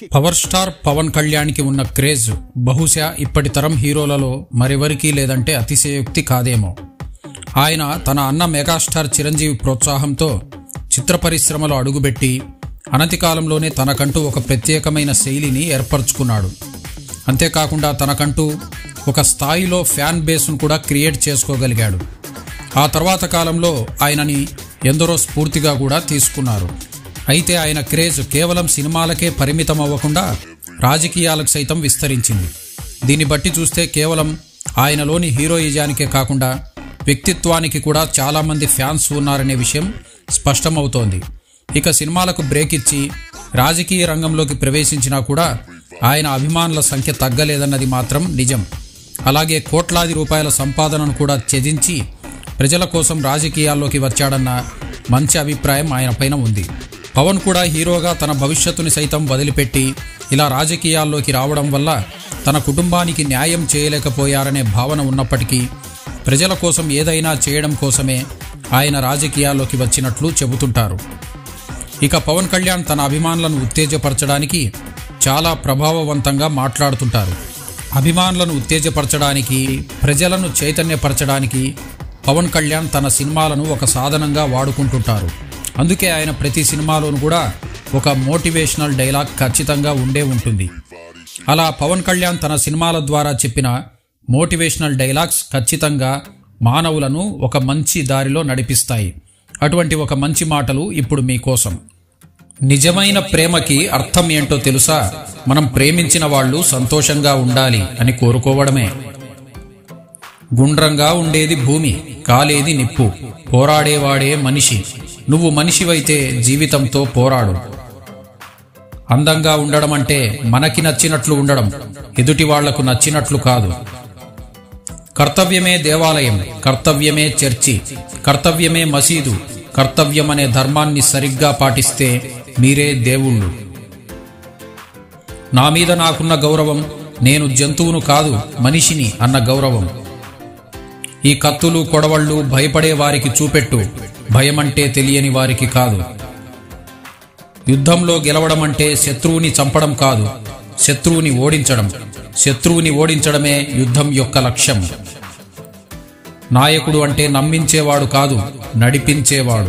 power star Pawan కళ్యాణ్కి ఉన్న craze బహుశా ఇప్పటి తరం హీరోలలో మరెవరికీ లేదంటే అతిశయోక్తి కాదేమో ఆయన తన అన్న మెగాస్టార్ చిరంజీవి ప్రోత్సాహంతో చిత్ర పరిశ్రమలో అడుగుపెట్టి అనతి కాలంలోనే తనకంటూ ఒక ప్రత్యేకమైన శైలిని ఏర్పరచుకున్నాడు అంతేకాకుండా తనకంటూ ఒక స్థాయిలో ఫ్యాన్ బేస్ను కూడా క్రియేట్ చేసుకోగలిగాడు ఆ తర్వాత కాలంలో ఆయనని ఎందరో స్ఫూర్తిగా కూడా తీసుకున్నారు అయితే ఆయన క్రేజ్ కేవలం సినిమాలకే పరిమితం అవ్వకుండా రాజకీయాలకు సైతం విస్తరించింది దీన్ని బట్టి చూస్తే కేవలం ఆయనలోని హీరోయిజానికే కాకుండా వ్యక్తిత్వానికి కూడా చాలామంది ఫ్యాన్స్ ఉన్నారనే విషయం స్పష్టమవుతోంది ఇక సినిమాలకు బ్రేక్ ఇచ్చి రాజకీయ రంగంలోకి ప్రవేశించినా కూడా ఆయన అభిమానుల సంఖ్య తగ్గలేదన్నది మాత్రం నిజం అలాగే కోట్లాది రూపాయల సంపాదనను కూడా త్యజించి ప్రజల కోసం రాజకీయాల్లోకి వచ్చాడన్న మంచి అభిప్రాయం ఆయన పైన ఉంది పవన్ కూడా హీరోగా తన భవిష్యత్తుని సైతం వదిలిపెట్టి ఇలా రాజకీయాల్లోకి రావడం వల్ల తన కుటుంబానికి న్యాయం చేయలేకపోయారనే భావన ఉన్నప్పటికీ ప్రజల కోసం ఏదైనా చేయడం కోసమే ఆయన రాజకీయాల్లోకి వచ్చినట్లు చెబుతుంటారు ఇక పవన్ కళ్యాణ్ తన అభిమానులను ఉత్తేజపరచడానికి చాలా ప్రభావవంతంగా మాట్లాడుతుంటారు అభిమానులను ఉత్తేజపరచడానికి ప్రజలను చైతన్యపరచడానికి పవన్ కళ్యాణ్ తన సినిమాలను ఒక సాధనంగా వాడుకుంటుంటారు అందుకే ఆయన ప్రతి సినిమాలోనూ కూడా ఒక మోటివేషనల్ డైలాగ్ ఖచ్చితంగా ఉండే ఉంటుంది అలా పవన్ కళ్యాణ్ తన సినిమాల ద్వారా చెప్పిన మోటివేషనల్ డైలాగ్స్ ఖచ్చితంగా మానవులను ఒక మంచి దారిలో నడిపిస్తాయి అటువంటి ఒక మంచి మాటలు ఇప్పుడు మీకోసం నిజమైన ప్రేమకి అర్థం ఏంటో తెలుసా మనం ప్రేమించిన వాళ్ళు సంతోషంగా ఉండాలి అని కోరుకోవడమే గుండ్రంగా ఉండేది భూమి కాలేది నిప్పు పోరాడేవాడే మనిషి నువ్వు మనిషివైతే జీవితంతో పోరాడు అందంగా ఉండడం అంటే మనకి నచ్చినట్లు ఉండడం ఎదుటి వాళ్లకు నచ్చినట్లు కాదు కర్తవ్యమే దేవాలయం కర్తవ్యమే చర్చి కర్తవ్యమే మసీదు కర్తవ్యమనే ధర్మాన్ని సరిగ్గా పాటిస్తే మీరే దేవుళ్ళు నా మీద నాకున్న గౌరవం నేను జంతువును కాదు మనిషిని అన్న గౌరవం ఈ కత్తులు కొడవళ్ళు భయపడే వారికి చూపెట్టు భయమంటే తెలియని వారికి కాదు యుద్ధంలో గెలవడం అంటే శత్రువుని చంపడం కాదు శత్రువుని ఓడించడం శత్రువుని ఓడించడమే యుద్ధం యొక్క లక్ష్యం నాయకుడు అంటే నమ్మించేవాడు కాదు నడిపించేవాడు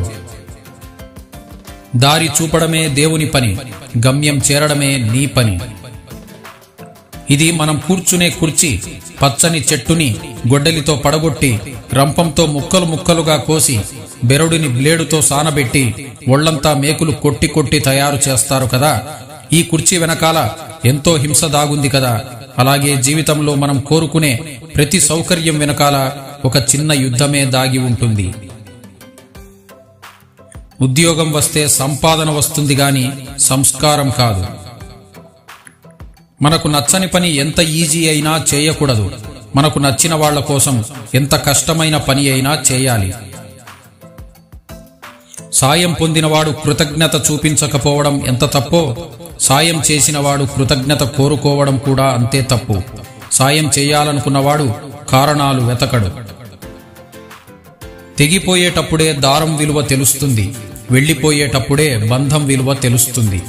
దారి చూపడమే దేవుని పని గమ్యం చేరడమే నీ పని ఇది మనం కూర్చునే కుర్చీ పచ్చని చెట్టుని గొడ్డలితో పడగొట్టి రంపంతో ముక్కలు ముక్కలుగా కోసి బెరడుని బ్లేడుతో సానబెట్టి ఒళ్లంతా మేకులు కొట్టి కొట్టి తయారు చేస్తారు కదా ఈ కుర్చీ వెనకాల ఎంతో హింస దాగుంది కదా అలాగే జీవితంలో మనం కోరుకునే ప్రతి సౌకర్యం వెనకాల ఒక చిన్న యుద్ధమే దాగి ఉంటుంది ఉద్యోగం వస్తే సంపాదన వస్తుంది గాని సంస్కారం కాదు మనకు నచ్చని పని ఎంత ఈజీ అయినా చేయకూడదు మనకు నచ్చిన వాళ్ల కోసం ఎంత కష్టమైన పని అయినా చేయాలి సాయం పొందినవాడు కృతజ్ఞత చూపించకపోవడం ఎంత తప్పో సాయం చేసినవాడు కృతజ్ఞత కోరుకోవడం కూడా అంతే తప్పు సాయం చేయాలనుకున్నవాడు కారణాలు వెతకడు తెగిపోయేటప్పుడే దారం విలువ తెలుస్తుంది వెళ్ళిపోయేటప్పుడే బంధం విలువ తెలుస్తుంది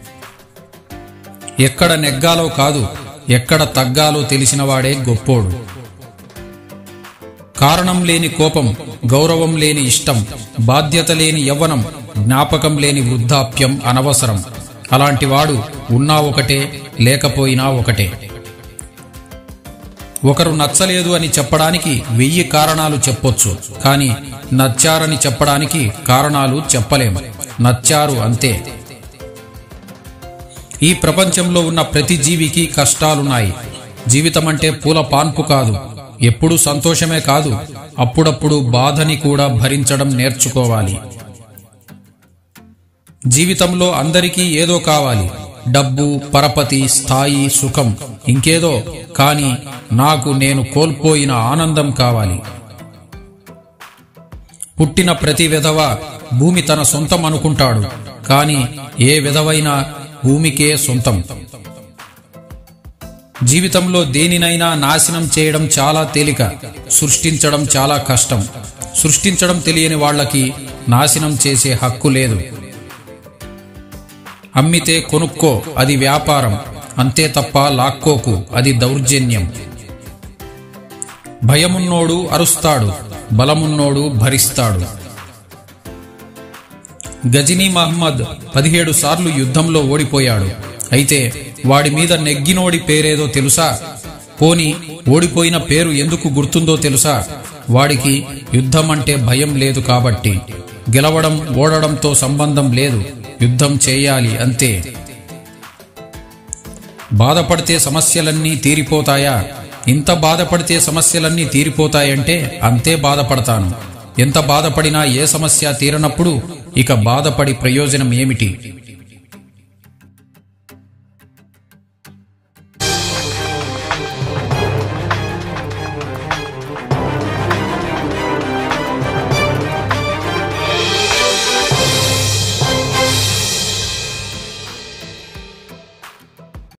ఎక్కడ నెగ్గాలో కాదు ఎక్కడ తగ్గాలో తెలిసినవాడే గొప్పోడు కారణం లేని కోపం గౌరవం లేని ఇష్టం బాధ్యత లేని యవ్వనం జ్ఞాపకం లేని వృద్ధాప్యం అనవసరం అలాంటి వాడు ఉన్నా ఒకటే లేకపోయినా ఒకటే ఒకరు నచ్చలేదు అని చెప్పడానికి వెయ్యి కారణాలు చెప్పొచ్చు కానీ నచ్చారని చెప్పడానికి కారణాలు చెప్పలేము నచ్చారు అంతే ఈ ప్రపంచంలో ఉన్న ప్రతి జీవికి కష్టాలున్నాయి జీవితం అంటే పూల పాన్పు కాదు ఎప్పుడూ సంతోషమే కాదు అప్పుడప్పుడు బాధని కూడా భరించడం నేర్చుకోవాలి జీవితంలో అందరికీ ఏదో కావాలి డబ్బు పరపతి స్థాయి సుఖం ఇంకేదో కాని నాకు నేను కోల్పోయిన ఆనందం కావాలి పుట్టిన ప్రతి విధవ భూమి తన సొంతం అనుకుంటాడు కాని ఏ విధవైనా భూమికే సొంతం జీవితంలో దేనినైనా నాశనం చేయడం చాలా తేలిక సృష్టించడం చాలా కష్టం సృష్టించడం తెలియని వాళ్ళకి నాశనం చేసే హక్కు లేదు అమ్మితే కొనుక్కో అది వ్యాపారం అంతే తప్ప లాక్కోకు అది దౌర్జన్యం భయమున్నోడు అరుస్తాడు బలమున్నోడు భరిస్తాడు గజనీ మహమ్మద్ పదిహేడు సార్లు యుద్ధంలో ఓడిపోయాడు అయితే వాడి మీద నెగ్గినోడి పేరేదో తెలుసా పోని ఓడిపోయిన పేరు ఎందుకు గుర్తుందో తెలుసా వాడికి యుద్ధం అంటే భయం లేదు కాబట్టి గెలవడం ఓడడంతో సంబంధం లేదు యుద్ధం చేయాలి అంతే బాధపడితే సమస్యలన్నీ తీరిపోతాయా ఇంత బాధపడితే సమస్యలన్నీ తీరిపోతాయంటే అంతే బాధపడతాను ఎంత బాధపడినా ఏ సమస్య తీరనప్పుడు ఇక బాధపడి ప్రయోజనం ఏమిటి